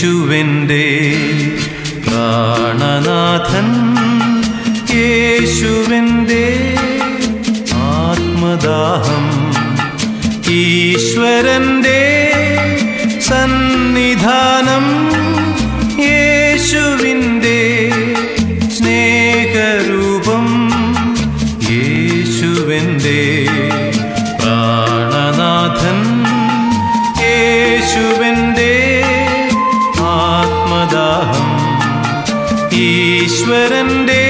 യേശുവിൻ്റെ പ്രാണനാഥൻ യേശുവിൻ്റെ ആത്മദാഹം ഈശ്വരൻ്റെ സന്നിധാനം യേശുവിൻ്റെ സ്നേഹരൂപം യേശുവിൻ്റെ പ്രാണനാഥൻ യേശുവിൻ്റെ ആത്മദാഹം ഈശ്വരൻ്റെ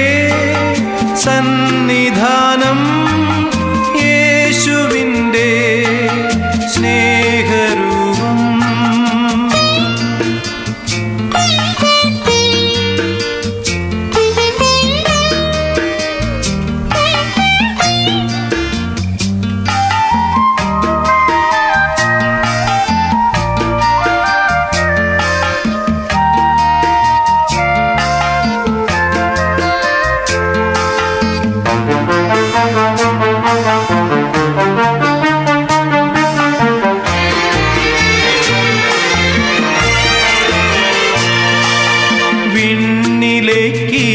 സന്നിധാനം യേശുവിൻ്റെ സ്നേഹരൂപം വിണ്ണിലേക്ക്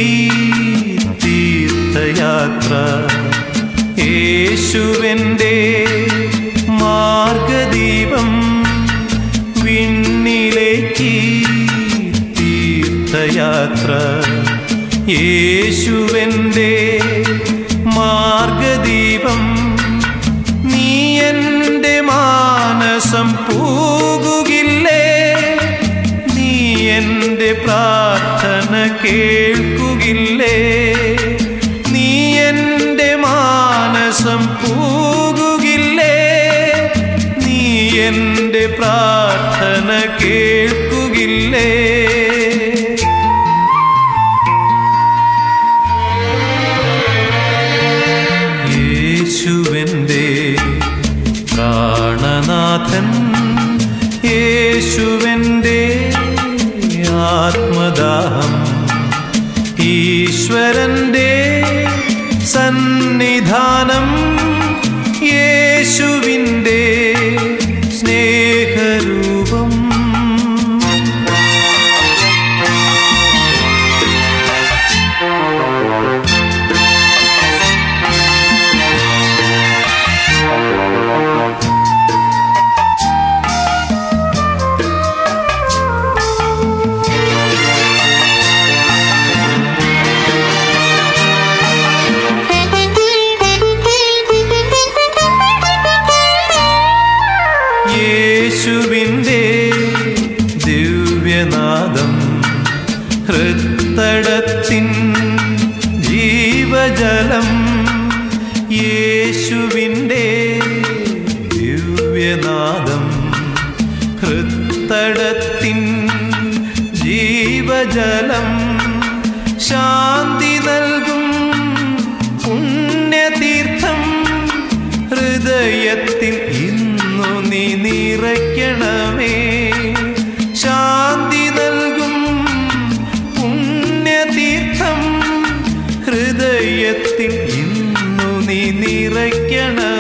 തീർത്ഥയാത്ര യേശുവിൻ്റെ മാർഗദീപം വിണ്ണിലേക്ക് തീർത്ഥയാത്ര യേശുവിൻ്റെ മാർഗദീപം നീ എൻ്റെ മാനസം പൂകുകില്ലേ നീ എൻ്റെ പ്രാർത്ഥന കേൾക്കുകില്ലേ നീ എൻ്റെ മാനസം പൂകുകില്ലേ നീ എൻ്റെ പ്രാർത്ഥന കേൾക്കുകില്ലേ യേശുവിൻ്റെ പ്രാണനാഥൻ യേശുവിൻ്റെ ആത്മദാഹം ഈശ്വരൻ്റെ സന്നിധാനം യേശുവിൻ്റെ സ്നേഹരൂപം യേശുവിൻ്റെ ദിവ്യനാദം ഹൃത്തടത്തിൻ ജീവജലം യേശുവിൻ്റെ ദിവ്യനാദം ഹൃത്തടത്തിൻ ജീവജലം ശാന്തി നൽകും പുണ്യതീർത്ഥം ഹൃദയത്തിൽ ഇന്നു നീ നിറയ്ക്കണമേ ശാന്തി നൽകും പുണ്യതീർത്ഥം ഹൃദയത്തിൽ ഇന്നു നീ നിറയ്ക്കണമേ